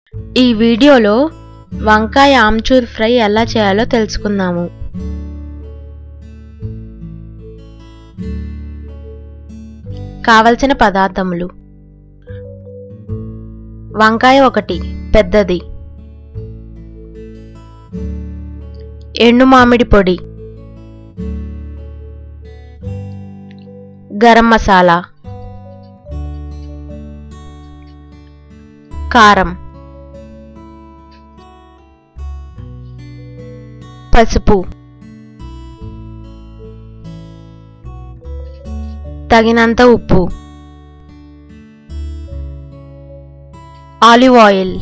ఈ వీడియోలో వంకాయ ఆమ్చూర్ ఫ్రై ఎలా చేయాలో తెలుసుకుందాము కావలసిన పదార్థములు వంకాయ ఒకటి పెద్దది ఎండు మామిడి పొడి గరం మసాలా కారం పసుపు తగినంత ఉప్పు ఆలివ్ ఆయిల్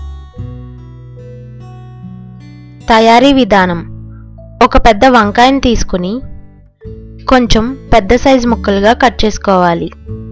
తయారీ విధానం ఒక పెద్ద వంకాయని తీసుకుని కొంచెం పెద్ద సైజు ముక్కలుగా కట్ చేసుకోవాలి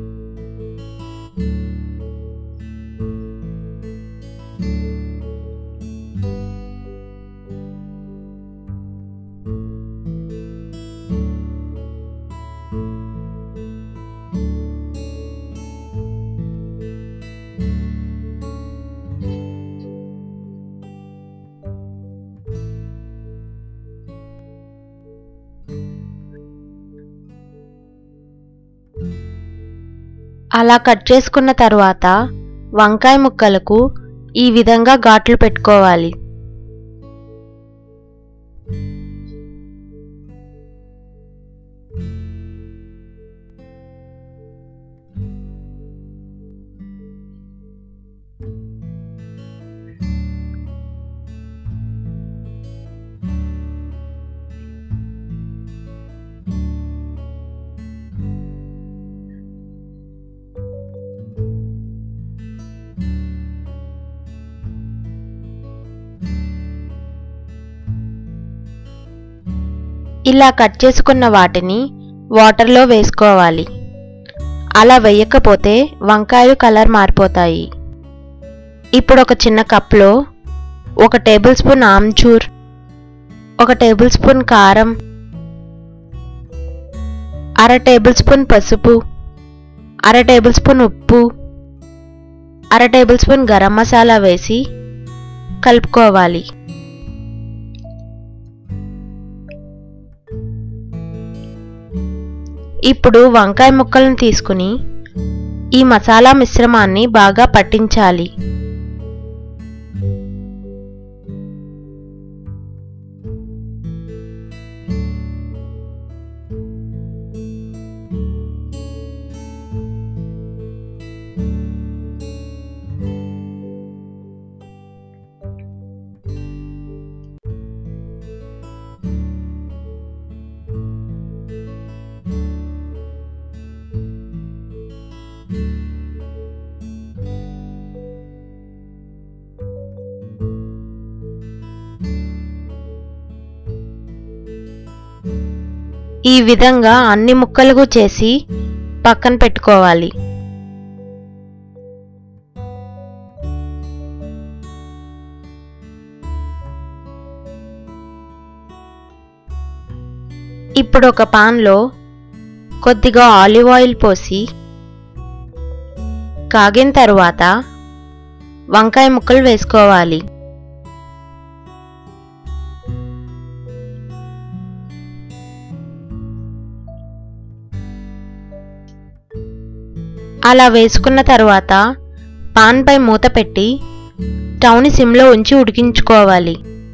అలా కట్ చేసుకున్న తర్వాత వంకాయ ముక్కలకు ఈ విధంగా ఘాట్లు పెట్టుకోవాలి ఇలా కట్ చేసుకున్న వాటిని వాటర్లో వేసుకోవాలి అలా వేయకపోతే వంకాయలు కలర్ మారిపోతాయి ఇప్పుడు ఒక చిన్న కప్లో ఒక టేబుల్ స్పూన్ ఆమ్చూర్ ఒక టేబుల్ స్పూన్ కారం అర టేబుల్ స్పూన్ పసుపు అర టేబుల్ స్పూన్ ఉప్పు అర టేబుల్ స్పూన్ గరం మసాలా వేసి కలుపుకోవాలి ఇప్పుడు వంకాయ ముక్కలను తీసుకుని ఈ మసాలా మిశ్రమాన్ని బాగా పట్టించాలి ఈ విధంగా అన్ని ముక్కలుగా చేసి పక్కన పెట్టుకోవాలి ఇప్పుడు ఒక పాన్లో కొద్దిగా ఆలివ్ ఆయిల్ పోసి కాగిన తర్వాత వంకాయ ముక్కలు వేసుకోవాలి అలా వేసుకున్న తర్వాత పాన్పై మూత పెట్టి స్టవ్ని సిమ్లో ఉంచి ఉడికించుకోవాలి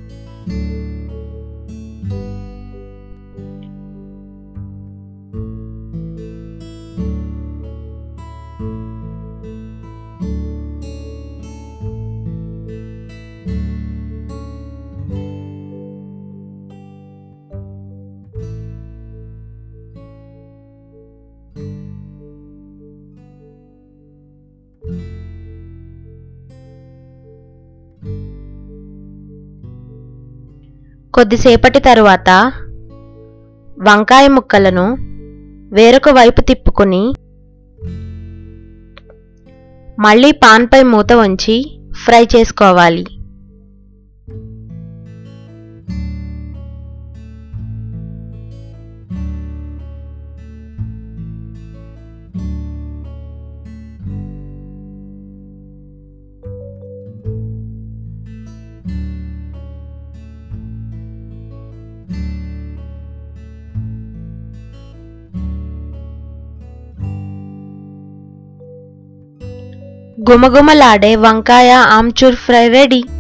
కొద్దిసేపటి తరువాత వంకాయ ముక్కలను వేరొక వైపు తిప్పుకొని మళ్ళీ పాన్పై మూత ఉంచి ఫ్రై చేసుకోవాలి గుమగుమలాడే వంకాయ ఆమ్చూర్ ఫ్రై రెడీ